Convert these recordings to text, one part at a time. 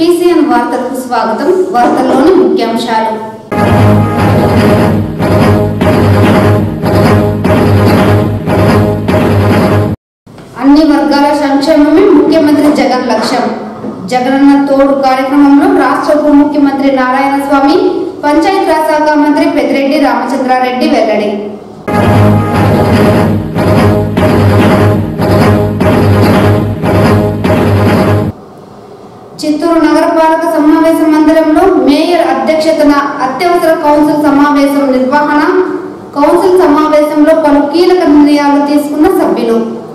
PCN వార్తలకు స్వాగతం వార్తల్లోని ముఖ్యాంశాలు అన్ని వర్గాల సంక్షేమమే ముఖ్యమంత్రి జగన్ లక్ష్యం జగనన్న తోడు కార్యక్రమంలో రాష్ట్ర ఉప ముఖ్యమంత్రి నారాయణ స్వామి పంచాయతీరాజ్ శాఖ మంత్రి పెద్దిరెడ్డి రామచంద్రారెడ్డి వెల్లడి చిత్తూరు నగరపాలక సమావేశ మందిరంలో మేయర్ అధ్యక్షతన అత్యవసర కౌన్సిల్ సమావేశం నిర్వహణ కౌన్సిల్ సమావేశంలో పలు కీలక నిర్ణయాలు తీసుకున్న సభ్యులు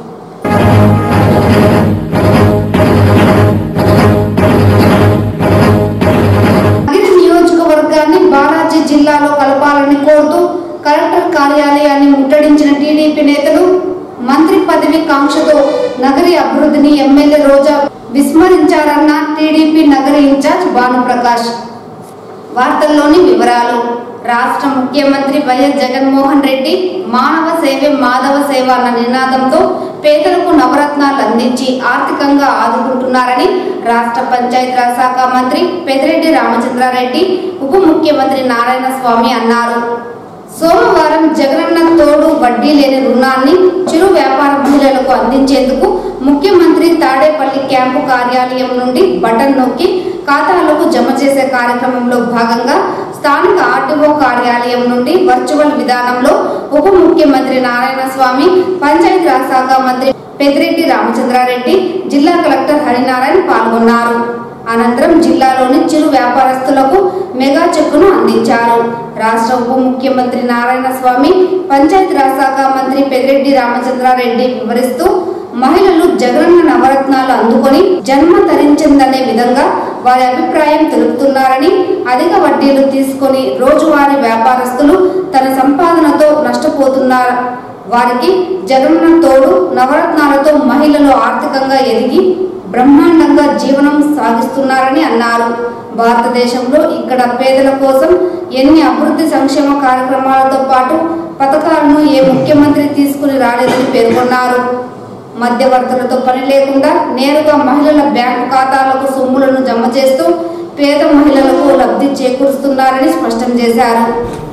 నగిరి నియోజకవర్గాన్ని బాలాజీ జిల్లాలో కలపాలని కోరుతూ కలెక్టర్ కార్యాలయాన్ని ముట్టడించిన టీడీపీ నేతలు మంత్రి పదవి కాంక్షతో నగరి అభివృద్ధిని ఎమ్మెల్యే రోజా విస్మరించారన్న టీడీపీ నగరి ఇన్ఛార్జ్ భానుప్రకాష్ వార్తల్లోని వివరాలు రాష్ట్ర ముఖ్యమంత్రి వైఎస్ జగన్మోహన్ రెడ్డి మానవ సేవే మాధవ సేవ అన్న నినాదంతో పేదలకు నవరత్నాలు అందించి ఆర్థికంగా ఆదుకుంటున్నారని రాష్ట్ర పంచాయతీరాజ్ శాఖ మంత్రి పెదిరెడ్డి రామచంద్రారెడ్డి ఉప ముఖ్యమంత్రి నారాయణ స్వామి అన్నారు సోమవారం జగనన్న తోడు వడ్డీ లేని రుణాన్ని చిరు వ్యాపార మహిళలకు అందించేందుకు ముఖ్యమంత్రి తాడేపల్లి క్యాంపు కార్యాలయం నుండి బటన్ నొక్కి ఖాతాలకు జమ చేసే కార్యక్రమంలో భాగంగా స్థానిక ఆర్టీఓ కార్యాలయం నుండి వర్చువల్ విధానంలో ఉప ముఖ్యమంత్రి నారాయణ స్వామి పంచాయతీరాజ్ శాఖ మంత్రి పెద్దిరెడ్డి రామచంద్రారెడ్డి జిల్లా కలెక్టర్ హరినారాయణ పాల్గొన్నారు అనంతరం జిల్లాలోని చిరు వ్యాపారస్తులకు మెగా చెక్కును అందించారు రాష్ట్ర ఉప ముఖ్యమంత్రి నారాయణ స్వామి పంచాయతీరాజ్ శాఖ మంత్రి పెద్దిరెడ్డి రామచంద్రారెడ్డి వివరిస్తూ మహిళలు జగనన్న నవరత్నాలు అందుకొని జన్మ ధరించిందనే విధంగా వారి అభిప్రాయం తెలుపుతున్నారని అధిక వడ్డీలు తీసుకొని రోజువారీ వ్యాపారస్తులు తన సంపాదనతో నష్టపోతున్నారు వారికి జగనన్న తోడు నవరత్నాలతో మహిళలు ఆర్థికంగా ఎదిగి బ్రహ్మాండంగా జీవనం సాగిస్తున్నారని అన్నారు భారతదేశంలో ఇక్కడ పేదల కోసం ఎన్ని అభివృద్ధి సంక్షేమ కార్యక్రమాలతో పాటు పథకాలను ఏ ముఖ్యమంత్రి తీసుకుని రాలేదని పేర్కొన్నారు మధ్యవర్తులతో పని లేకుండా నేరుగా మహిళల బ్యాంకు ఖాతాలకు సొమ్ములను జమ చేస్తూ పేద మహిళలకు లబ్ధి చేకూరుస్తున్నారని స్పష్టం చేశారు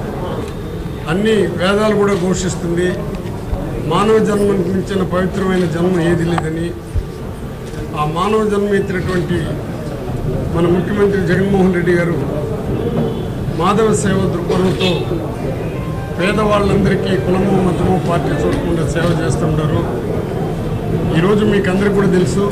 అన్ని వేదాలు కూడా ఘోషిస్తుంది మానవ జన్మకు మించిన పవిత్రమైన జన్మ ఏది లేదని ఆ మానవ జన్మ ఎత్తినటువంటి మన ముఖ్యమంత్రి జగన్మోహన్ రెడ్డి గారు మాధవ సేవ దృక్పథంతో పేదవాళ్ళందరికీ కులము మతము పార్టీ చూడకుండా సేవ చేస్తుంటారు ఈరోజు మీకు అందరికీ కూడా తెలుసు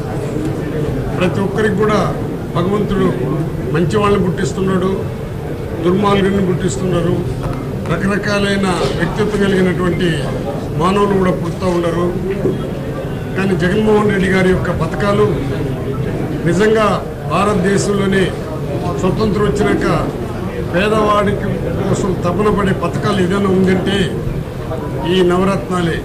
ప్రతి ఒక్కరికి కూడా భగవంతుడు మంచి వాళ్ళని పుట్టిస్తున్నాడు దుర్మార్గుని పుట్టిస్తున్నారు రకరకాలైన వ్యక్తిత్వం కలిగినటువంటి మానవులు కూడా పుడుతూ ఉన్నారు కానీ జగన్మోహన్ రెడ్డి గారి యొక్క పథకాలు నిజంగా భారతదేశంలోనే స్వతంత్రం వచ్చినాక పేదవాడికి కోసం తపన పడే పథకాలు ఏదైనా ఉందంటే ఈ నవరత్నాలే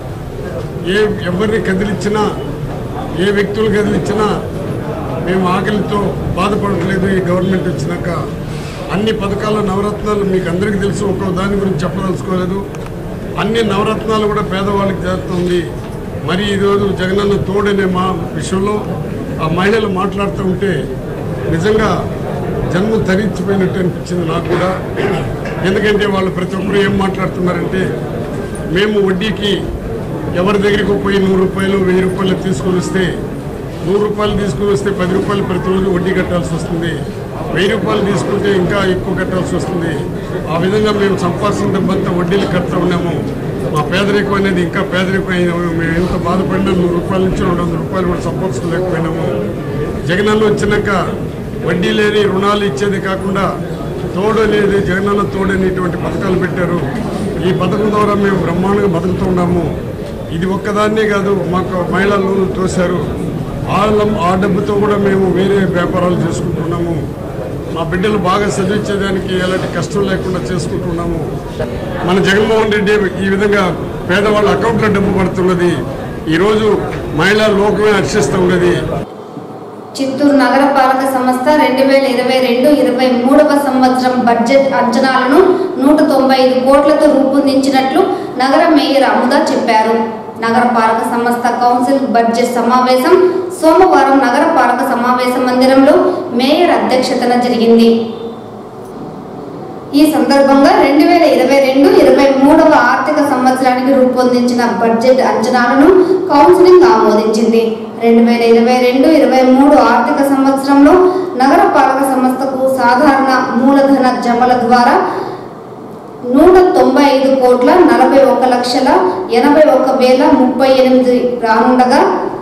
ఏ ఎవరిని కదిలించినా ఏ వ్యక్తులు కదిలించినా మేము ఆకలితో బాధపడట్లేదు ఈ గవర్నమెంట్ వచ్చినాక అన్ని పథకాల నవరత్నాలు మీకు అందరికీ తెలుసు ఒక్కో దాని గురించి చెప్పదలుచుకోలేదు అన్ని నవరత్నాలు కూడా పేదవాళ్ళకి జరుగుతుంది మరి ఈరోజు జగనన్న తోడనే మా విషయంలో ఆ మహిళలు మాట్లాడుతూ ఉంటే నిజంగా జన్మ ధరించిపోయినట్టు అనిపించింది నాకు కూడా ఎందుకంటే వాళ్ళు ప్రతి ఒక్కరు ఏం మాట్లాడుతున్నారంటే మేము వడ్డీకి ఎవరి దగ్గరికి పోయి నూరు రూపాయలు వెయ్యి రూపాయలు తీసుకొని వస్తే నూరు రూపాయలు తీసుకుని వస్తే పది రూపాయలు ప్రతిరోజు వడ్డీ కట్టాల్సి వస్తుంది వెయ్యి రూపాయలు తీసుకుంటే ఇంకా ఎక్కువ కట్టాల్సి వస్తుంది ఆ విధంగా మేము సంపాదించిన డబ్బంతా వడ్డీలు కడతా ఉన్నాము మా పేదరికం అనేది ఇంకా పేదరికం అయినాము మేము ఎంత బాధపడినా నూరు రూపాయల నుంచి రెండు వందల రూపాయలు కూడా సంపాదించలేకపోయినాము జగనన్న వచ్చినాక వడ్డీ లేని రుణాలు ఇచ్చేది కాకుండా తోడు అనేది జగనన్న తోడు అనేటువంటి పథకాలు పెట్టారు ఈ పథకం ద్వారా మేము బ్రహ్మాండంగా బతుకుతూ ఉన్నాము ఇది ఒక్కదాన్నే కాదు మాకు మహిళా లోన్లు తోశారు వాళ్ళ ఆ డబ్బుతో కూడా మేము వేరే వ్యాపారాలు చేసుకుంటున్నాము మా బిడ్డలు బాగా చదివించేదానికి ఎలాంటి కష్టం లేకుండా చేసుకుంటున్నాము మన జగన్మోహన్ రెడ్డి ఈ విధంగా పేదవాళ్ళ అకౌంట్లో డబ్బు పడుతున్నది ఈరోజు మహిళా లోకమే హర్షిస్తూ ఉన్నది చిత్తూరు నగరపాలక సంస్థ రెండు వేల ఇరవై రెండు ఇరవై మూడవ సంవత్సరం బడ్జెట్ అంచనాలను నూట తొంభై ఐదు కోట్లతో రూపొందించినట్లు నగర మేయర్ అముద చెప్పారు నగరపాలక సంస్థ కౌన్సిల్ బడ్జెట్ సమావేశం సోమవారం నగరపాలక సమావేశ మందిరంలో మేయర్ అధ్యక్షతన జరిగింది ఈ సందర్భంగా రెండు వేల ఇరవై రెండు ఇరవై మూడవ ఆర్థిక సంవత్సరానికి రూపొందించిన బడ్జెట్ అంచనాలను కౌన్సిలింగ్ ఆమోదించింది రెండు వేల ఇరవై రెండు ఇరవై మూడు ఆర్థిక సంవత్సరంలో నగరపాలక సంస్థకు సాధారణ మూలధన జమల ద్వారా నూట తొంభై ఐదు కోట్ల నలభై ఒక లక్షల ఎనభై ఒక వేల ముప్పై ఎనిమిది రానుండగా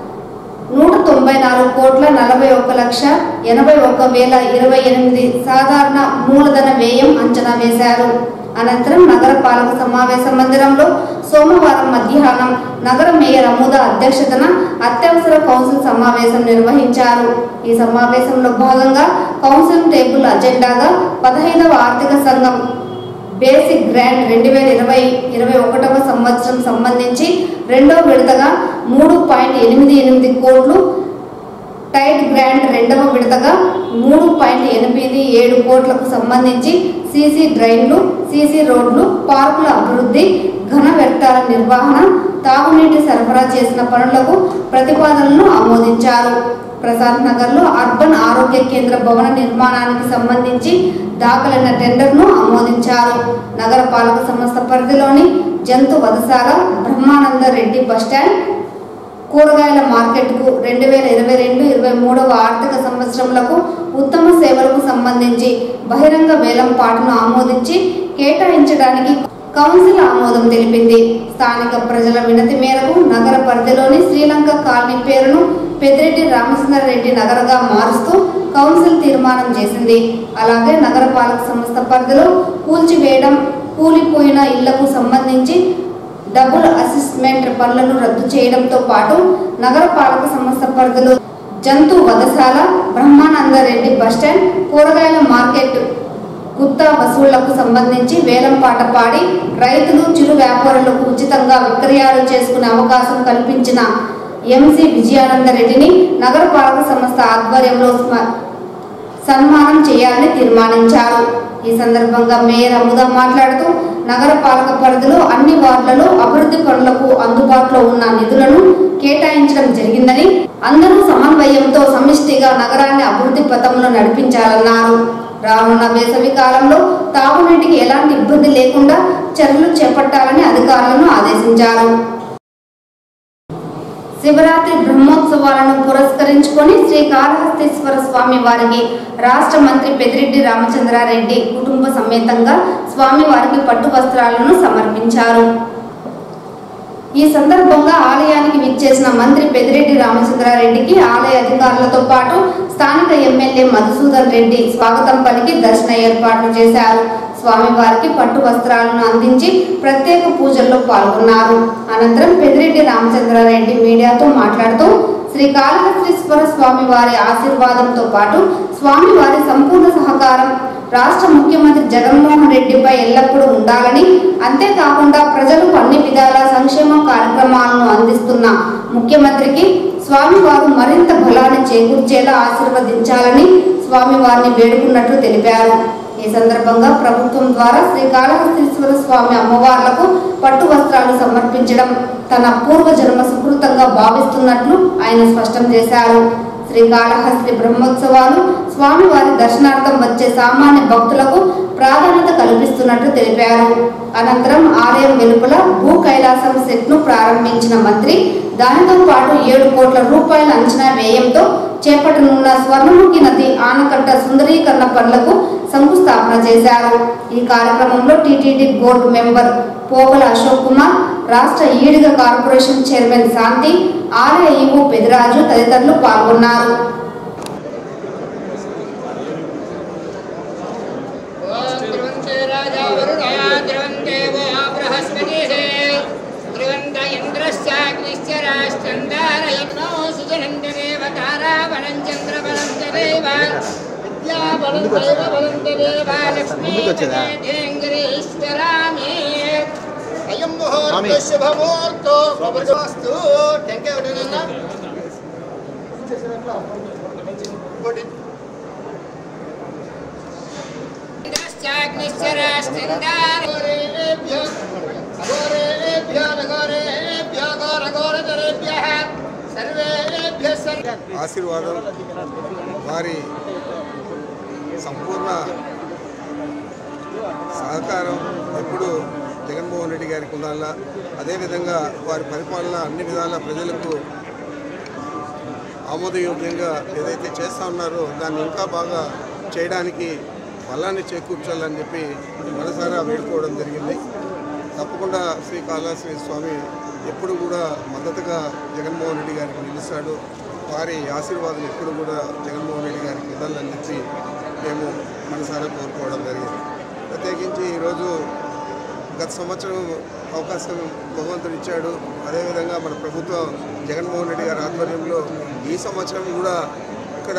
నూట తొంభై నాలుగు కోట్ల నలభై ఒక లక్ష ఎనభై ఒక వేల ఇరవై ఎనిమిది సాధారణ మూలధన వ్యయం అంచనా వేశారు అనంతరం నగర పాలక సమావేశ మందిరంలో సోమవారం మధ్యాహ్నం నగర మేయర్ అముద అధ్యక్షతన అత్యవసర కౌన్సిల్ సమావేశం నిర్వహించారు ఈ సమావేశంలో భాగంగా కౌన్సిల్ టేబుల్ అజెండాగా పదహైదవ ఆర్థిక సంఘం బేసిక్ గ్రాంట్ రెండు వేల ఇరవై ఇరవై ఒకటవ సంవత్సరం సంబంధించి రెండో విడతగా మూడు పాయింట్ ఎనిమిది ఎనిమిది కోట్లు టైట్ గ్రాంట్ రెండవ విడతగా మూడు పాయింట్ ఎనిమిది ఏడు కోట్లకు సంబంధించి సీసీ డ్రైన్లు సీసీ రోడ్లు పార్కుల అభివృద్ధి ఘన వ్యర్థాల నిర్వహణ తాగునీటి సరఫరా చేసిన పనులకు ప్రతిపాదనలను ఆమోదించారు ప్రసాద్ నగర్లో అర్బన్ ఆరోగ్య కేంద్ర భవన నిర్మాణానికి సంబంధించి దాఖలైన టెండర్ను ఆమోదించారు నగర పాలక సంస్థ పరిధిలోని జంతు వధశాల బ్రహ్మానంద రెడ్డి బస్టాండ్ కూరగాయల మార్కెట్కు రెండు వేల ఇరవై రెండు ఇరవై మూడవ ఆర్థిక సంవత్సరములకు ఉత్తమ సేవలకు సంబంధించి బహిరంగ వేలం పాటను ఆమోదించి కేటాయించడానికి కౌన్సిల్ ఆమోదం తెలిపింది స్థానిక ప్రజల వినతి మేరకు నగర పరిధిలోని శ్రీలంక కాలనీ పేరును పెద్దిరెడ్డి రామచంద్రారెడ్డి నగరగా మారుస్తూ కౌన్సిల్ తీర్మానం చేసింది అలాగే నగరపాలక సంస్థ పరిధిలో కూల్చివేయడం కూలిపోయిన ఇళ్లకు సంబంధించి డబుల్ అసిస్మెంట్ పనులను రద్దు చేయడంతో పాటు నగరపాలక సంస్థ పరిధిలో జంతు వధశాల బ్రహ్మానందరెడ్డి బస్టాండ్ కూరగాయల మార్కెట్ గుత్తా వసూళ్లకు సంబంధించి వేలం పాట పాడి రైతులు చిరు వ్యాపారులకు ఉచితంగా విక్రయాలు చేసుకునే అవకాశం కల్పించిన ఎంసీ విజయానందరెడ్డిని నగరపాలక సంస్థ ఆధ్వర్యంలో స్మ- సన్మానం చేయాలని తీర్మానించారు ఈ సందర్భంగా మేయర్ అముద మాట్లాడుతూ నగర పాలక పరిధిలో అన్ని వార్డులలో అభివృద్ధి పనులకు అందుబాటులో ఉన్న నిధులను కేటాయించడం జరిగిందని అందరూ సమన్వయంతో సమిష్టిగా నగరాన్ని అభివృద్ధి పథంలో నడిపించాలన్నారు రానున్న వేసవి కాలంలో తాగునీటికి ఎలాంటి ఇబ్బంది లేకుండా చర్యలు చేపట్టాలని అధికారులను ఆదేశించారు శివరాత్రి బ్రహ్మోత్సవాలను పురస్కరించుకొని శ్రీ కాళహస్తీశ్వర స్వామి వారికి రాష్ట్ర మంత్రి పెద్దిరెడ్డి రామచంద్రారెడ్డి కుటుంబ సమేతంగా స్వామి వారికి పట్టు వస్త్రాలను సమర్పించారు ఈ సందర్భంగా ఆలయానికి విచ్చేసిన మంత్రి పెద్దిరెడ్డి రామచంద్రారెడ్డికి ఆలయ అధికారులతో పాటు స్థానిక ఎమ్మెల్యే మధుసూదన్ రెడ్డి స్వాగతం పలికి దర్శన ఏర్పాట్లు చేశారు స్వామివారికి పట్టు వస్త్రాలను అందించి ప్రత్యేక పూజల్లో పాల్గొన్నారు అనంతరం పెద్దిరెడ్డి రామచంద్రారెడ్డి మీడియాతో మాట్లాడుతూ శ్రీ కాళహస్తీశ్వర స్వామి వారి ఆశీర్వాదంతో పాటు స్వామి వారి సంపూర్ణ సహకారం రాష్ట్ర ముఖ్యమంత్రి జగన్మోహన్ రెడ్డిపై ఎల్లప్పుడూ ఉండాలని అంతేకాకుండా ప్రజలకు అన్ని విధాల సంక్షేమ కార్యక్రమాలను అందిస్తున్న ముఖ్యమంత్రికి స్వామివారు మరింత బలాన్ని చేకూర్చేలా ఆశీర్వదించాలని స్వామివారిని వేడుకున్నట్లు తెలిపారు ఈ సందర్భంగా ప్రభుత్వం ద్వారా శ్రీ కాళహస్తీశ్వర స్వామి అమ్మవార్లకు పట్టు వస్త్రాలు సమర్పించడం తన పూర్వజన్మ సుకృతంగా భావిస్తున్నట్లు ఆయన స్పష్టం చేశారు శ్రీ కాళహస్తి బ్రహ్మోత్సవాలు స్వామివారి దర్శనార్థం వచ్చే సామాన్య భక్తులకు ప్రాధాన్యత కల్పిస్తున్నట్లు తెలిపారు అనంతరం ఆలయం వెలుపల భూ కైలాసం సెట్ ను ప్రారంభించిన మంత్రి దానితో పాటు ఏడు కోట్ల రూపాయల అంచనా వ్యయంతో చేపట్టనున్న స్వర్ణముఖి నది ఆనకట్ట సుందరీకరణ పనులకు శంకుస్థాపన చేశారు ఈ కార్యక్రమంలో TTD board member Pogala Ashok Kumar రాష్ట్ర ఈడిగ కార్పొరేషన్ చైర్మన్ శాంతి ఆలయ ఈవో పెదిరాజు తదితరులు పాల్గొన్నారు ధ్రువంతే రాజా వరుణా ధ్రువంతే वो बृहस्पतिः ध्रुवन्त इन्द्रश्चाग्निश्च राष्ट्रन्दारयज्ञो सुजनन्ददेव ताराबलं चन्द्रबलं च देव विद्याबलं दैवबलं च देव लक्ष्मीश्वरामे अयं मुहूर्तो शुभमुहूर्तो भवतु टెంకాయ ఒకటేనా ఇంకోటి ఇంద్రశ్చాగ్నిశ్చరాశ్చందారేభ్యో అఘోరేభ్యో నఘోరేభ్యో ఘోర ఘోరఘోరతరేభ్యः సర్వేభ్యः సర్వ ఆశీర్వాదం వారి సంపూర్ణ సహకారం ఎప్పుడు జగన్మోహన్ రెడ్డి గారికి ఉండాలా అదేవిధంగా వారి పరిపాలన అన్ని విధాల ప్రజలకు ఆమోదయోగ్యంగా ఏదైతే చేస్తూ ఉన్నారో దాన్ని ఇంకా బాగా చేయడానికి బలాన్ని చేకూర్చాలని చెప్పి మనసారా వేడుకోవడం జరిగింది తప్పకుండా శ్రీ కాళాశ్రీ స్వామి ఎప్పుడు కూడా మద్దతుగా జగన్మోహన్ రెడ్డి గారికి నిలుస్తాడు వారి ఆశీర్వాదం ఎప్పుడు కూడా జగన్మోహన్ రెడ్డి గారికి ఉండాలని చెప్పి మేము మనసారా కోరుకోవడం జరిగింది ప్రత్యేకించి ఈరోజు గత సంవత్సరం అవకాశం భగవంతుడు ఇచ్చాడు అదేవిధంగా మన ప్రభుత్వం జగన్మోహన్ రెడ్డి గారి ఆధ్వర్యంలో ఈ సంవత్సరం కూడా ఇక్కడ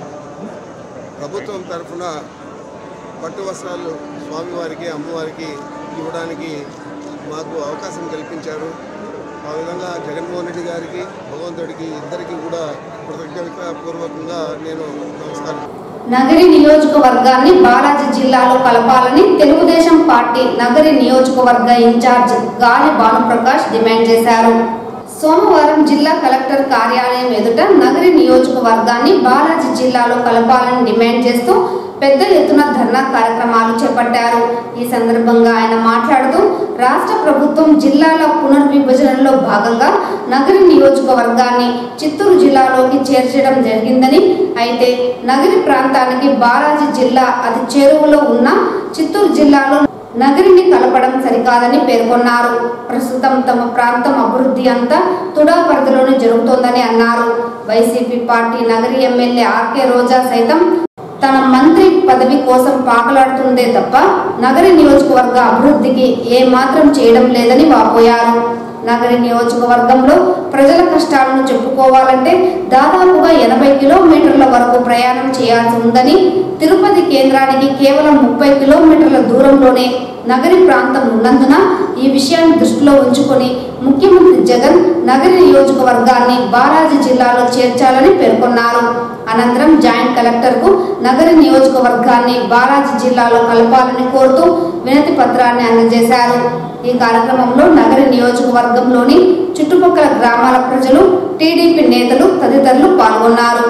ప్రభుత్వం తరఫున పట్టు వస్త్రాలు స్వామివారికి అమ్మవారికి ఇవ్వడానికి మాకు అవకాశం కల్పించారు ఆ విధంగా జగన్మోహన్ రెడ్డి గారికి భగవంతుడికి ఇద్దరికి కూడా కృతజ్ఞత పూర్వకంగా నేను నమస్కారం నగరి నియోజకవర్గాన్ని బాలాజీ జిల్లాలో కలపాలని తెలుగుదేశం పార్టీ నగరి నియోజకవర్గ ఇన్ఛార్జ్ గాలి భానుప్రకాష్ డిమాండ్ చేశారు సోమవారం జిల్లా కలెక్టర్ కార్యాలయం ఎదుట నగరి నియోజకవర్గాన్ని బాలాజీ జిల్లాలో కలపాలని డిమాండ్ చేస్తూ పెద్ద ఎత్తున ధర్నా కార్యక్రమాలు చేపట్టారు ఈ సందర్భంగా ఆయన మాట్లాడుతూ రాష్ట్ర ప్రభుత్వం జిల్లాల పునర్విభజనలో భాగంగా నగరి నియోజకవర్గాన్ని చిత్తూరు జిల్లాలోకి చేర్చడం జరిగిందని అయితే నగరి ప్రాంతానికి బాలాజీ జిల్లా అతి చేరువలో ఉన్న చిత్తూరు జిల్లాలో నగరిని కలపడం సరికాదని పేర్కొన్నారు ప్రస్తుతం తమ ప్రాంతం అభివృద్ధి అంతా తుడా పరిధిలోనే జరుగుతోందని అన్నారు YCP party Nagari MLA R K Roja సైతం తన మంత్రి పదవి కోసం పాకలాడుతుందే తప్ప నగరి నియోజకవర్గ అభివృద్ధికి ఏ మాత్రం చేయడం లేదని వాపోయారు నగరి నియోజకవర్గంలో ప్రజల కష్టాలను చెప్పుకోవాలంటే దాదాపుగా ఎనభై కిలోమీటర్ల వరకు ప్రయాణం చేయాల్సి ఉందని తిరుపతి కేంద్రానికి కేవలం ముప్పై కిలోమీటర్ల దూరంలోనే నగరి ప్రాంతం ఉన్నందున ఈ విషయాన్ని దృష్టిలో ఉంచుకొని ముఖ్యమంత్రి జగన్ నగరి నియోజకవర్గాన్ని బాలాజీ జిల్లాలో చేర్చాలని పేర్కొన్నారు అనంతరం జాయింట్ కలెక్టర్ కు నగరి నియోజకవర్గాన్ని బాలాజీ జిల్లాలో కలపాలని కోరుతూ వినతి పత్రాన్ని అందజేశారు ఈ కార్యక్రమంలో నగరి నియోజకవర్గంలోని చుట్టుపక్కల గ్రామాల ప్రజలు టీడీపీ నేతలు తదితరులు పాల్గొన్నారు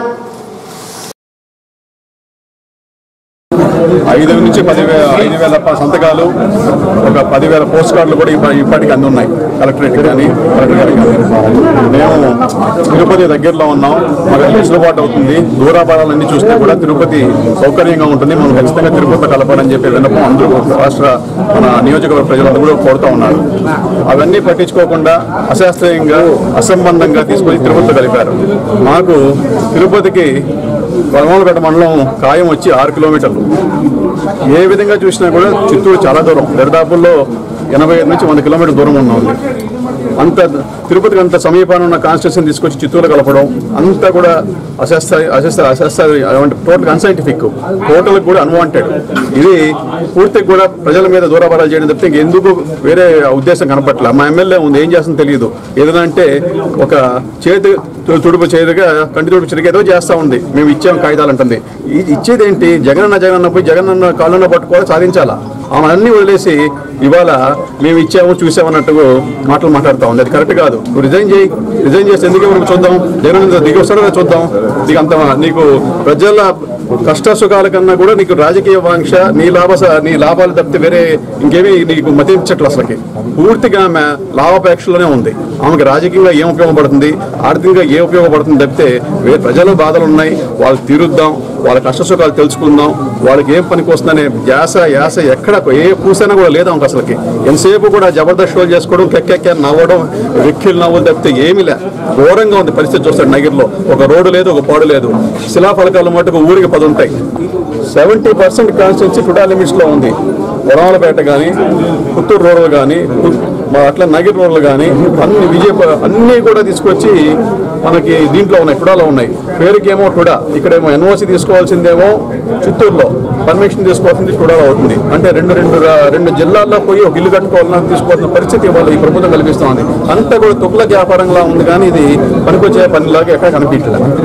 ఐదు నుంచి పదివేల ఐదు వేల ప- సంతకాలు ఒక పదివేల పోస్ట్ కార్డులు కూడా ఇప్ప- ఇప్పటికి అంది ఉన్నాయి కలెక్టరేట్ కానీ కలెక్టర్ గారికి కానీ. మేము తిరుపతి దగ్గరలో ఉన్నాం మాకు వెసులుబాటు అవుతుంది దూరాభారాలన్నీ చూస్తే కూడా తిరుపతి సౌకర్యంగా ఉంటుంది మనం ఖచ్చితంగా తిరుపతి కలపాలని చెప్పి విన్నపం అందరూ రాష్ట్ర మన నియోజకవర్గ ప్రజలందరూ కూడా కోరుతూ ఉన్నారు అవన్నీ పట్టించుకోకుండా అశాస్త్రీయంగా అసంబంధంగా తీసుకొని తిరుపతిలో కలిపారు మాకు తిరుపతికి వరమలపేట మండలం ఖాయం వచ్చి ఆరు కిలోమీటర్లు ఏ విధంగా చూసినా కూడా చిత్తూరు చాలా దూరం దరిదాపుల్లో ఎనభై ఐదు నుంచి వంద కిలోమీటర్ల దూరం ఉన్న ఉంది అంత తిరుపతికి అంత సమీపాన ఉన్న కాన్స్టిట్యూషన్ తీసుకొచ్చి చిత్తూరు కలపడం అంతా కూడా అశాస్త్ర అశాస్త్ర అశాస్త్ర టోటల్ అన్సైంటిఫిక్ టోటల్ కూడా అన్వాంటెడ్ ఇది పూర్తిగా కూడా ప్రజల మీద దూరాభారాలు చేయడం తప్పితే ఎందుకు వేరే ఉద్దేశం కనపట్ల మా ఎమ్మెల్యే ఉంది ఏం చేస్తుందో తెలియదు ఏదైనా అంటే ఒక చేతి తు- తుడుపు చేదుగా కంటి తుడుపు చిరిగి ఏదో చేస్తా ఉంది మేము ఇచ్చాం కాగితాలు అంటుంది ఈ- ఇచ్చేది ఏంటి జగనన్న జగనన్న పోయి జగనన్న కాళ్ళన్న పట్టుకోవాలి సాధించాలా ఆమె అన్ని వదిలేసి ఇవాళ మేము ఇచ్చాము చూసామన్నట్టు మాటలు మాట్లాడుతా ఉంది అది కరెక్ట్ కాదు నువ్వు రిజైన్ చేయి రిజైన్ చేస్తే ఎందుకు ఎవరికి చూద్దాం జగన్ దిగి వస్తాడో లేదో చూద్దాం నీకు అంత నీకు ప్రజల కష్ట సుఖాల కన్నా కూడా నీకు రాజకీయ వాంక్ష నీ లాభ నీ లాభాలు తప్పితే వేరే ఇంకేమీ నీకు మతించట్లు అసలుకి పూర్తిగా ఆమె లాభాపేక్షలోనే ఉంది ఆమెకి రాజకీయంగా ఏం ఉపయోగపడుతుంది ఆర్థికంగా ఏ ఉపయోగపడుతుంది తప్పితే వే ప్రజల బాధలు ఉన్నాయి వాళ్ళు తీరుద్దాం వాళ్ళ కష్ట సుఖాలు తెలుసుకుందాం వాళ్ళకి ఏం పనికి వస్తుందనే ధ్యాస యాస ఎక్కడ ఏ పూసైనా కూడా లేదు ఆమెకు అసలుకి ఎంతసేపు కూడా జబర్దస్త్ షోలు చేసుకోవడం కెక్కెక్క నవ్వడం వెక్కిలు నవ్వులు తప్పితే ఏమీ లే ఘోరంగా ఉంది పరిస్థితి చూస్తాడు నగిరిలో ఒక రోడ్డు లేదు ఒక పాడు లేదు శిలాఫలకాల మటుకు ఊరికి పది ఉంటాయి సెవెంటీ పర్సెంట్ కాన్స్టిట్యున్సీ టుడా లిమిట్స్లో ఉంది వరమలపేట కానీ పుత్తూరు రోడ్లు కానీ మా అట్లా నగిరి రోడ్లు కానీ అన్ని విజయ అన్నీ కూడా తీసుకొచ్చి మనకి దీంట్లో ఉన్నాయి టుడాలో ఉన్నాయి పేరుకేమో టుడా ఇక్కడేమో ఎన్ఓసి తీసుకోవాల్సిందేమో చిత్తూరులో పర్మిషన్ తీసుకోవాల్సింది టుడాలో అవుతుంది అంటే రెండు రెండు రా- రెండు జిల్లాల్లో పోయి ఒక ఇల్లు కట్టుకోవాలన్నా తీసుకోవాల్సిన పరిస్థితి ఇవాళ ఈ ప్రభుత్వం కల్పిస్తోంది అంతా కూడా తుగ్ల వ్యాపారంగా ఉంది కానీ ఇది పనికొచ్చే పనిలాగా ఎక్కడ కనిపించలేదు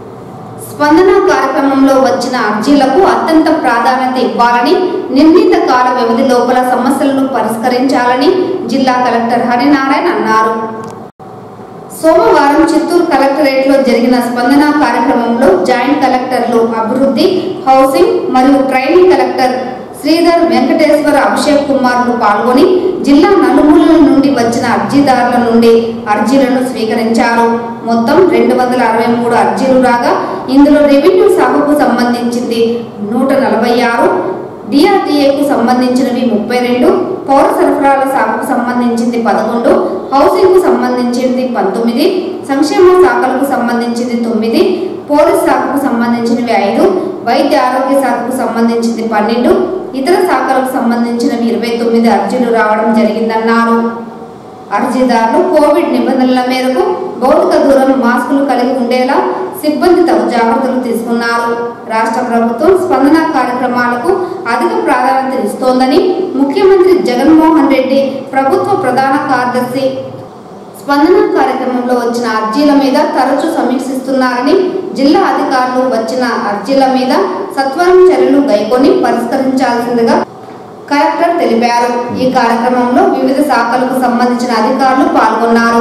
స్పందన కార్యక్రమంలో వచ్చిన అర్జీలకు అత్యంత ప్రాధాన్యత ఇవ్వాలని నిర్ణీత కాల వ్యవధి లోపల సమస్యలను పరిష్కరించాలని జిల్లా కలెక్టర్ హరినారాయణ అన్నారు సోమవారం చిత్తూరు కలెక్టరేట్ లో జరిగిన స్పందన కార్యక్రమంలో జాయింట్ కలెక్టర్లు అభివృద్ధి హౌసింగ్ మరియు ట్రైనింగ్ కలెక్టర్ శ్రీధర్ వెంకటేశ్వర అభిషేక్ కుమార్లు పాల్గొని జిల్లా నలుమూలల నుండి వచ్చిన అర్జీదారుల నుండి అర్జీలను స్వీకరించారు మొత్తం రెండు వందల అరవై మూడు అర్జీలు రాగా ఇందులో రెవెన్యూ శాఖకు సంబంధించింది నూట నలభై ఆరు డిఆర్డీఏకు సంబంధించినవి ముప్పై రెండు పౌర సరఫరాల శాఖకు సంబంధించింది పదకొండు హౌసింగ్ కు సంబంధించింది పంతొమ్మిది సంక్షేమ శాఖలకు సంబంధించింది తొమ్మిది పోలీస్ శాఖకు సంబంధించినవి ఐదు వైద్య ఆరోగ్య శాఖకు సంబంధించింది పన్నెండు ఇతర శాఖలకు సంబంధించినవి ఇరవై తొమ్మిది అర్జీలు రావడం జరిగిందన్నారు అర్జీదారులు కోవిడ్ నిబంధనల మేరకు భౌతిక దూరం మాస్కులు కలిగి ఉండేలా సిబ్బంది తగు జాగ్రత్తలు తీసుకున్నారు రాష్ట్ర ప్రభుత్వం స్పందన కార్యక్రమాలకు అధిక ప్రాధాన్యత ఇస్తోందని ముఖ్యమంత్రి జగన్మోహన్ రెడ్డి ప్రభుత్వ ప్రధాన కార్యదర్శి స్పందన కార్యక్రమంలో వచ్చిన అర్జీల మీద తరచూ సమీక్షిస్తున్నారని జిల్లా అధికారులు వచ్చిన అర్జీల మీద సత్వరం చర్యలు గైకొని పరిష్కరించాల్సిందిగా కలెక్టర్ తెలిపారు ఈ కార్యక్రమంలో వివిధ శాఖలకు సంబంధించిన అధికారులు పాల్గొన్నారు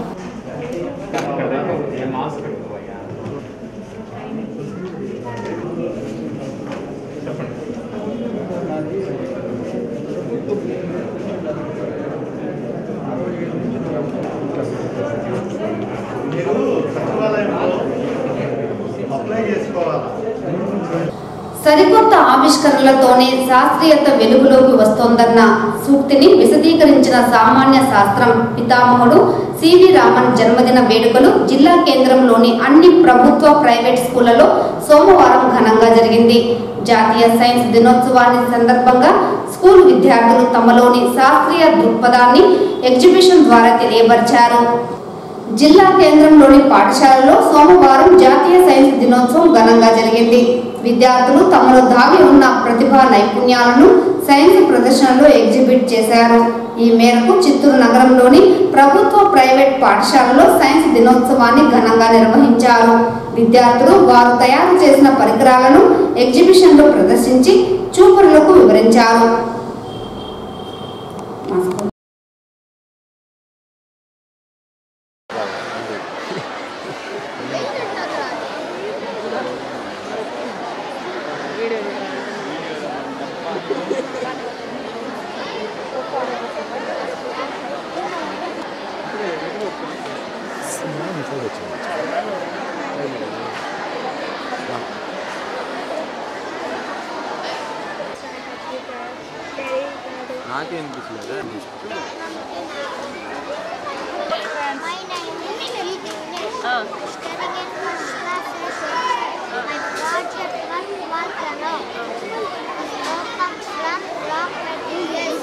అప్లై చేసుకోవాలా సరికొత్త ఆవిష్కరణలతోనే శాస్త్రీయత వెలుగులోకి వస్తోందన్న సూక్తిని విశదీకరించిన సామాన్య శాస్త్రం పితామహుడు సివి రామన్ జన్మదిన వేడుకలు జిల్లా కేంద్రంలోని అన్ని ప్రభుత్వ ప్రైవేట్ స్కూళ్లలో సోమవారం ఘనంగా జరిగింది జాతీయ సైన్స్ దినోత్సవాన్ని సందర్భంగా స్కూల్ విద్యార్థులు తమలోని శాస్త్రీయ దృక్పథాన్ని ఎగ్జిబిషన్ ద్వారా తెలియపరిచారు జిల్లా కేంద్రంలోని పాఠశాలలో సోమవారం జాతీయ సైన్స్ దినోత్సవం ఘనంగా జరిగింది విద్యార్థులు తమలో దాగి ఉన్న ప్రతిభా నైపుణ్యాలను సైన్స్ ప్రదర్శనలో ఎగ్జిబిట్ చేశారు ఈ మేరకు చిత్తూరు నగరంలోని ప్రభుత్వ ప్రైవేట్ పాఠశాలలో సైన్స్ దినోత్సవాన్ని ఘనంగా నిర్వహించారు విద్యార్థులు వారు తయారు చేసిన పరికరాలను ఎగ్జిబిషన్లో ప్రదర్శించి చూపరులకు వివరించారు నాకే అనిపించలేదా My name is Sri Dinesh. Studying in first class session. My project was volcano. Smoke comes from rock materials.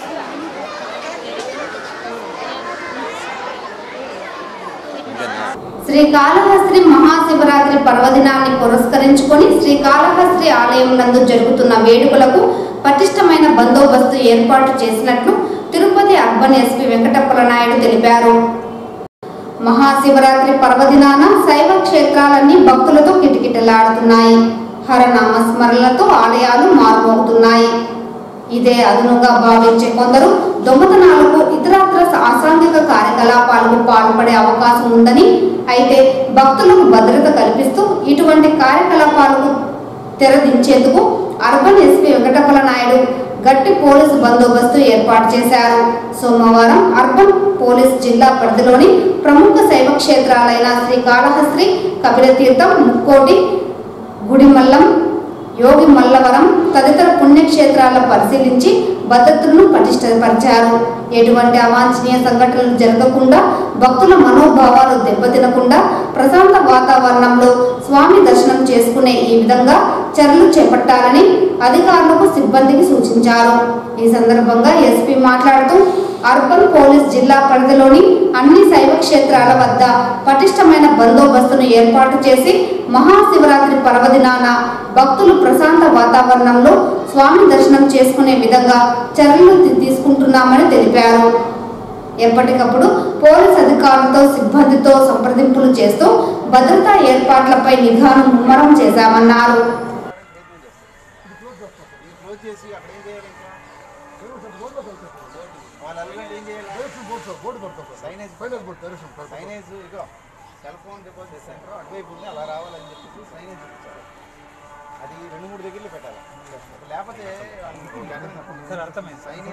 Srikalahasti Mahashivratri పర్వదినాన్ని పురస్కరించుకొని శ్రీకాళహస్తి ఆలయం నందు జరుగుతున్న వేడుకలకు పటిష్టమైన బందోబస్తు ఏర్పాటు చేసినట్లు తిరుపతి అర్బన్ ఎస్పీ వెంకటప్పల నాయుడు తెలిపారు మహాశివరాత్రి పర్వదినాన శైవ క్షేత్రాలన్నీ భక్తులతో కిటకిటలాడుతున్నాయి హరనామ స్మరణలతో ఆలయాలు మారుమోగుతున్నాయి ఇదే అదునుగా భావించే కొందరు దొంగతనాలకు ఇతరత్ర అసాంఘిక కార్యకలాపాలకు పాల్పడే అవకాశం ఉందని అయితే భక్తులకు భద్రత కల్పిస్తూ ఇటువంటి కార్యకలాపాలకు తెరదించేందుకు అర్బన్ ఎస్పీ వెంకటప్పల నాయుడు గట్టి పోలీసు బందోబస్తు ఏర్పాటు చేశారు సోమవారం అర్బన్ పోలీస్ జిల్లా పరిధిలోని ప్రముఖ శైవ క్షేత్రాలైన శ్రీకాళహస్తి కపిలతీర్థం ముక్కోటి గుడిమల్లం యోగి మల్లవరం తదితర పుణ్యక్షేత్రాలను పరిశీలించి భద్రతను పటిష్టపరిచారు ఎటువంటి అవాంఛనీయ సంఘటనలు జరగకుండా భక్తుల మనోభావాలు దెబ్బతినకుండా ప్రశాంత వాతావరణంలో స్వామి దర్శనం చేసుకునే ఈ విధంగా చర్యలు చేపట్టాలని అధికారులకు సిబ్బందికి సూచించారు ఈ సందర్భంగా ఎస్పీ మాట్లాడుతూ అర్బన్ పోలీస్ జిల్లా పరిధిలోని అన్ని శైవ క్షేత్రాల వద్ద పటిష్టమైన బందోబస్తును ఏర్పాటు చేసి మహాశివరాత్రి పర్వదినాన భక్తులు ప్రశాంత వాతావరణంలో స్వామి దర్శనం చేసుకునే విధంగా చర్యలు తీ- తీసుకుంటున్నామని తెలిపారు ఎప్పటికప్పుడు పోలీస్ అధికారులతో సిబ్బందితో సంప్రదింపులు చేస్తూ భద్రతా ఏర్పాట్లపై నిఘాను ముమ్మరం చేశామన్నారు క్లోజ్ చేసి అక్కడ ఏం చేయాలి ఇంకా వాళ్ళు అల్లుగంటే ఏం చేయాలి సైనేజ్ సైనేజ్ ఇగో సెల్ ఫోన్ డిపాజిట్ సెంటర్ అటువైపు ఉంది అలా రావాలని చెప్పేసి సైన్ చూపించాలి అది రెండు మూడు దగ్గరలో పెట్టాలి లేకపోతే సార్ అర్థమైంది సైన్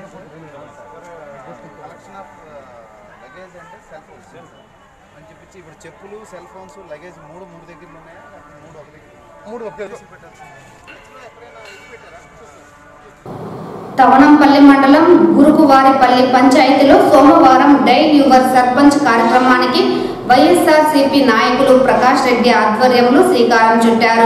కలెక్షన్ ఆఫ్ లగేజ్ అంటే సెల్ ఫోన్స్ అని చెప్పించి ఇప్పుడు చెప్పులు సెల్ ఫోన్స్ లగేజ్ మూడు మూడు దగ్గరలు ఉన్నాయా లేకపోతే మూడు ఒక దగ్గర మూడు ఒక దగ్గర పెట్టాలి ఎప్పుడైనా ఇది పెట్టారా తవణంపల్లి మండలం గురుకువారిపల్లి పంచాయతీలో సోమవారం డైల్ యువర్ సర్పంచ్ కార్యక్రమానికి వైఎస్ఆర్ సిపి నాయకులు ప్రకాష్ రెడ్డి ఆధ్వర్యంలో శ్రీకారం చుట్టారు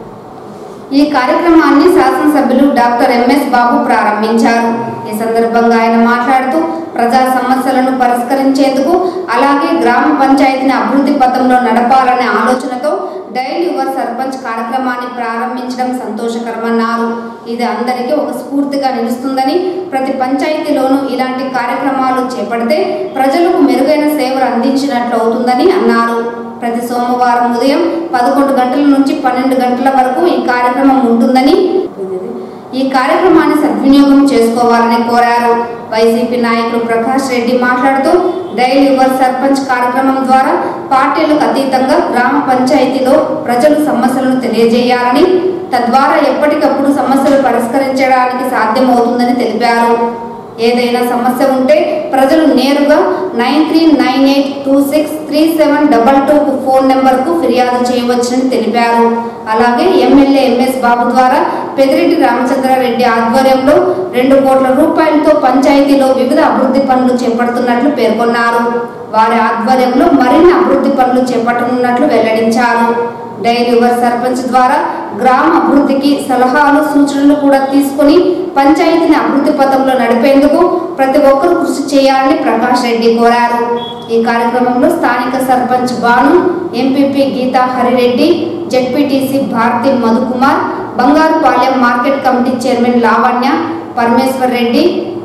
ఈ కార్యక్రమాన్ని శాసనసభ్యులు డాక్టర్ ఎంఎస్ బాబు ప్రారంభించారు ఈ సందర్భంగా ఆయన మాట్లాడుతూ ప్రజా సమస్యలను పరిష్కరించేందుకు అలాగే గ్రామ పంచాయతీని అభివృద్ధి పథంలో నడపాలనే ఆలోచనతో డైల్ యువర్ సర్పంచ్ కార్యక్రమాన్ని ప్రారంభించడం సంతోషకరమన్నారు ఇది అందరికీ ఒక స్ఫూర్తిగా నిలుస్తుందని ప్రతి పంచాయతీలోనూ ఇలాంటి కార్యక్రమాలు చేపడితే ప్రజలకు మెరుగైన సేవలు అందించినట్లు అవుతుందని అన్నారు ప్రతి సోమవారం ఉదయం పదకొండు గంటల నుంచి పన్నెండు గంటల వరకు ఈ కార్యక్రమం ఉంటుందని ఈ కార్యక్రమాన్ని సద్వినియోగం చేసుకోవాలని కోరారు వైసీపీ నాయకులు ప్రకాష్ రెడ్డి మాట్లాడుతూ డైల్ యువర్ సర్పంచ్ కార్యక్రమం ద్వారా పార్టీలకు అతీతంగా గ్రామ పంచాయతీలో ప్రజలు సమస్యలను తెలియజేయాలని తద్వారా ఎప్పటికప్పుడు సమస్యలు పరిష్కరించడానికి సాధ్యమవుతుందని తెలిపారు ఏదైనా సమస్య ఉంటే ప్రజలు నేరుగా nine three nine eight two six three seven double two phone నెంబర్కు ఫిర్యాదు చేయవచ్చని తెలిపారు అలాగే ఎమ్మెల్యే ఎంఎస్ బాబు ద్వారా పెదిరెడ్డి రామచంద్రారెడ్డి ఆధ్వర్యంలో రెండు కోట్ల రూపాయలతో పంచాయతీలో వివిధ అభివృద్ధి పనులు చేపడుతున్నట్లు పేర్కొన్నారు వారి ఆధ్వర్యంలో మరిన్ని అభివృద్ధి పనులు చేపట్టనున్నట్లు వెల్లడించారు డైల్ యువర్ సర్పంచ్ ద్వారా గ్రామ అభివృద్ధికి సలహాలు సూచనలు కూడా తీసుకుని పంచాయతీని అభివృద్ధి పథంలో నడిపేందుకు ప్రతి ఒక్కరూ కృషి చేయాలని ప్రకాష్ రెడ్డి కోరారు ఈ కార్యక్రమంలో స్థానిక sarpanch Banu MPP Geetha Harireddy ZPTC Bharathi Madhukumar Bangarupalem market committee chairman Lavanya Parameshwar Reddy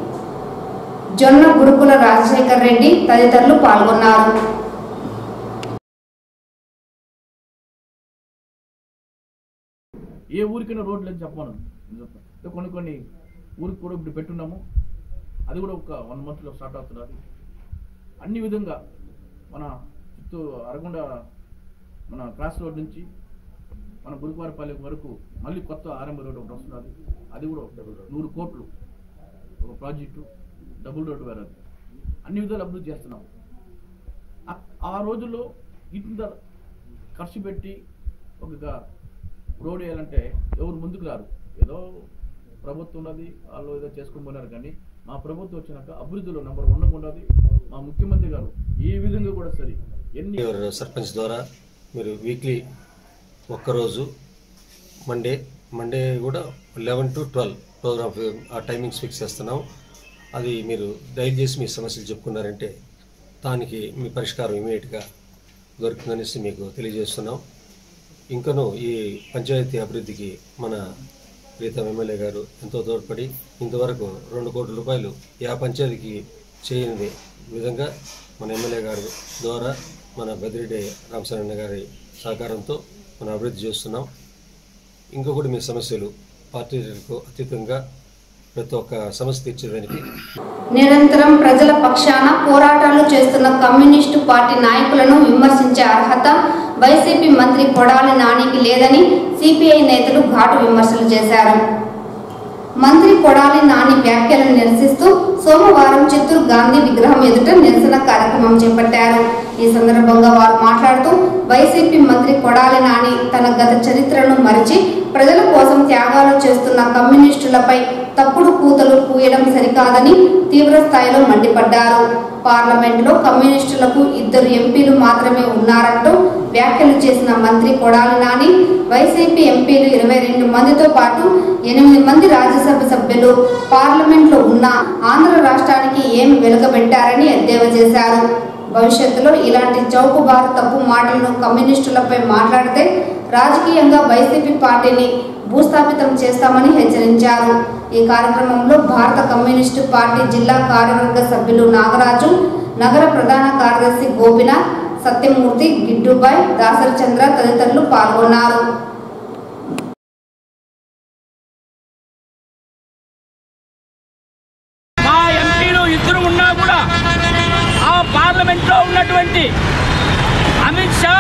Jonna Gurukula Rajasekhar Reddy తదితరులు పాల్గొన్నారు ఏ ఊరికైనా రోడ్లు అని చెప్పమను నేను చెప్తాను. ఇంకా కొన్ని కొన్ని ఊరికి కూడా ఇప్పుడు పెట్టున్నాము అది కూడా ఒక వన్ మంత్లో స్టార్ట్ అవుతున్నది అన్ని విధంగా మన చిత్తూరు అరగుండ మన క్రాస్ రోడ్ నుంచి మన గురుకువారిపల్లి వరకు మళ్ళీ కొత్త ఆరంభ రోడ్ ఒకటి వస్తున్నది అది కూడా ఒక నూరు కోట్లు ఒక ప్రాజెక్టు డబుల్ రోడ్డు వేరే అన్ని విధాలు అభివృద్ధి చేస్తున్నాము ఆ- ఆ రోజుల్లో ఇంత ఖర్చు పెట్టి ఒక రోడ్ వేయాలంటే ఎవరు ముందుకు రారు ఏదో ప్రభుత్వం ఉన్నది వాళ్ళు ఏదో చేసుకుని పోయినారు కానీ మా ప్రభుత్వం వచ్చినాక అభివృద్ధిలో నెంబర్ వన్ ఉన్నది మా ముఖ్యమంత్రి గారు ఏ విధంగా కూడా సరే ఎన్ని యువర్ సర్పంచ్ ద్వారా మీరు వీక్లీ ఒక్కరోజు మండే మండే కూడా లెవెన్ టు ట్వెల్వ్ ప్రోగ్రామ్ ఆ టైమింగ్స్ ఫిక్స్ చేస్తున్నాం అది మీరు దయచేసి మీ సమస్యలు చెప్పుకున్నారంటే దానికి మీ పరిష్కారం ఇమీడియట్గా దొరుకుతుందనేసి మీకు తెలియజేస్తున్నాం ఇంకను ఈ పంచాయతీ అభివృద్ధికి మన ప్రీతం ఎమ్మెల్యే గారు ఎంతో తోడ్పడి ఇంతవరకు రెండు కోట్ల రూపాయలు యా పంచాయతీకి చేయని విధంగా మన ఎమ్మెల్యే గారు ద్వారా మన బదిరెడ్డి రామచరణ గారి సహకారంతో మనం అభివృద్ధి చేస్తున్నాం ఇంకొకటి మీ సమస్యలు పార్టీలకు అతీతంగా ప్రతి ఒక్క సమస్య తీర్చేదానికి నిరంతరం ప్రజల పక్షాన పోరాటాలు చేస్తున్న కమ్యూనిస్టు పార్టీ నాయకులను విమర్శించే అర్హత వైసీపీ మంత్రి కొడాలి నానికి లేదని సిపిఐ నేతలు ఘాటు విమర్శలు చేశారు మంత్రి కొడాలి నాని వ్యాఖ్యలను నిరసిస్తూ సోమవారం చిత్తూరు గాంధీ విగ్రహం ఎదుట నిరసన కార్యక్రమం చేపట్టారు ఈ సందర్భంగా వారు మాట్లాడుతూ వైసీపీ మంత్రి కొడాలి నాని తన గత చరిత్రను మరిచి ప్రజల కోసం త్యాగాలు చేస్తున్న కమ్యూనిస్టులపై తప్పుడు కూతలు కూయడం సరికాదని తీవ్ర స్థాయిలో మండిపడ్డారు పార్లమెంట్లో కమ్యూనిస్టులకు ఇద్దరు ఎంపీలు మాత్రమే ఉన్నారంటూ వ్యాఖ్యలు చేసిన మంత్రి కొడాలి నాని వైసీపీ ఎంపీలు ఇరవై రెండు మందితో పాటు ఎనిమిది మంది రాజ్యసభ సభ్యులు పార్లమెంట్లో ఉన్న ఆంధ్ర రాష్ట్రానికి ఏమి వెలుగబెట్టారని ఎద్దేవా చేశారు భవిష్యత్తులో ఇలాంటి చౌకబారు తప్పు మాటలను కమ్యూనిస్టులపై మాట్లాడితే రాజకీయంగా వైసీపీ పార్టీని భూస్థాపితం చేస్తామని హెచ్చరించారు ఈ కార్యక్రమంలో భారత కమ్యూనిస్టు పార్టీ జిల్లా కార్యవర్గ సభ్యులు నాగరాజు నగర ప్రధాన కార్యదర్శి గోపినాథ్ సత్యమూర్తి గిడ్డుబాయ్ దాసరి చంద్ర తదితరులు పాల్గొన్నారు మా ఎంపీలు ఇద్దరు ఉన్నా కూడా ఆ పార్లమెంట్ లో ఉన్నటువంటి అమిత్ షా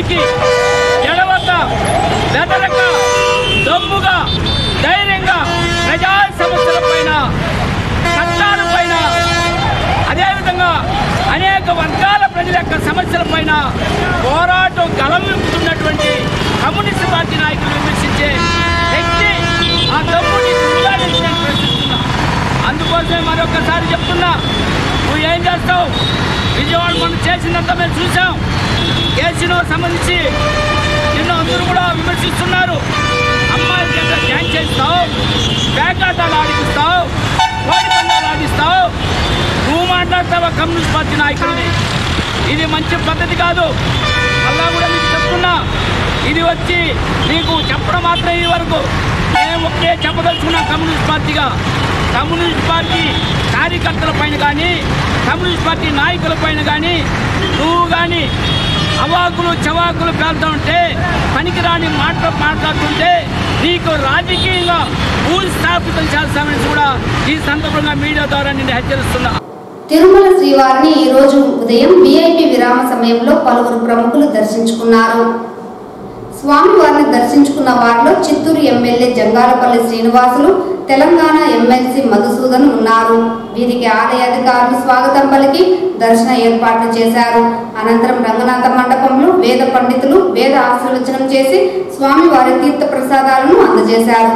దానికి ఎడవక బెదరక దమ్ముగా ధైర్యంగా ప్రజా సమస్యల పైన చట్టాల పైన అదేవిధంగా అనేక వర్గాల ప్రజల యొక్క సమస్యల పైన పోరాటం గలమిస్తున్నటువంటి కమ్యూనిస్ట్ పార్టీ నాయకులు విమర్శించే వ్యక్తి ఆ దమ్ముని ఉండాలని నేను ప్రశ్నిస్తున్నా అందుకోసమే మరొకసారి చెప్తున్నా నువ్వు ఏం చేస్తావు విజయవాడ మనం చేసినంత మేము చూసాం కేసులో సంబంధించి నిన్ను అందరూ కూడా విమర్శిస్తున్నారు అమ్మాయిల చేత డ్యాన్స్ చేస్తావు పేకాటాలు ఆడిపిస్తావు కోడి పందాలు ఆడిస్తావు నువ్వు మాట్లాడతావా కమ్యూనిస్ట్ పార్టీ నాయకుడిని ఇది మంచి పద్ధతి కాదు అలా కూడా నీకు చెప్తున్నా ఇది వచ్చి నీకు చెప్పడం మాత్రం ఈ వరకు మేము ఒకే చెప్పదలుచుకున్నాం కమ్యూనిస్ట్ పార్టీగా కమ్యూనిస్ట్ పార్టీ కార్యకర్తల పైన కానీ కమ్యూనిస్ట్ పార్టీ నాయకుల పైన కానీ నువ్వు కానీ అవాకులు చవాకులు పేలుతూ ఉంటే పనికిరాని మాటలు మాట్లాడుతుంటే నీకు రాజకీయంగా భూస్థాపితం చేస్తామని కూడా ఈ సందర్భంగా మీడియా ద్వారా నేను హెచ్చరిస్తున్నా తిరుమల శ్రీవారిని ఈ రోజు ఉదయం విఐపి విరామ సమయంలో పలువురు ప్రముఖులు దర్శించుకున్నారు స్వామివారిని దర్శించుకున్న వారిలో చిత్తూరు ఎమ్మెల్యే జంగాలపల్లి శ్రీనివాసులు తెలంగాణ ఎమ్మెల్సీ మధుసూదన్ ఉన్నారు వీరికి ఆలయ అధికారులు స్వాగతం పలికి దర్శన ఏర్పాట్లు చేశారు అనంతరం రంగనాథ మండపంలో వేద పండితులు వేద ఆశీర్వచనం చేసి స్వామివారి తీర్థ ప్రసాదాలను అందజేశారు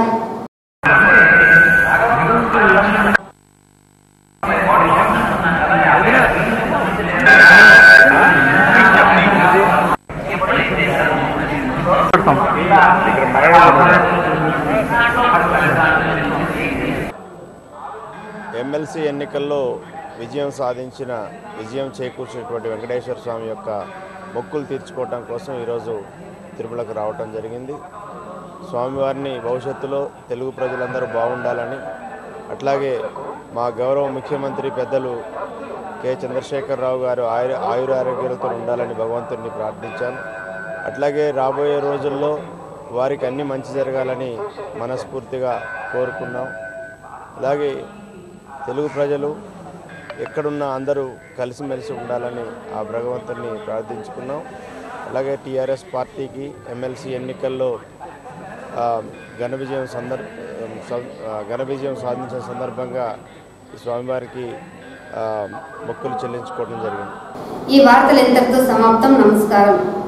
ఎమ్మెల్సీ ఎన్నికల్లో విజయం సాధించిన విజయం చేకూర్చినటువంటి వెంకటేశ్వర స్వామి యొక్క మొక్కులు తీర్చుకోవటం కోసం ఈరోజు తిరుమలకు రావటం జరిగింది స్వామివారిని భవిష్యత్తులో తెలుగు ప్రజలందరూ బాగుండాలని అట్లాగే మా గౌరవ ముఖ్యమంత్రి పెద్దలు కె చంద్రశేఖరరావు గారు ఆయుర ఆయురారోగ్యాలతో ఉండాలని భగవంతుడిని ప్రార్థించాను అట్లాగే రాబోయే రోజుల్లో వారికి అన్ని మంచి జరగాలని మనస్ఫూర్తిగా కోరుకున్నాం అలాగే తెలుగు ప్రజలు ఎక్కడున్నా అందరూ కలిసిమెలిసి ఉండాలని ఆ భగవంతుని ప్రార్థించుకున్నాం అలాగే టీఆర్ఎస్ పార్టీకి ఎమ్మెల్సీ ఎన్నికల్లో ఆ, ఘన విజయం సందర్భ సం- ఆ, ఘన విజయం సాధించిన సందర్భంగా ఈ స్వామివారికి ఆ, మొక్కులు చెల్లించుకోవడం జరిగింది ఈ వార్తలు ఇంతటితో సమాప్తం నమస్కారం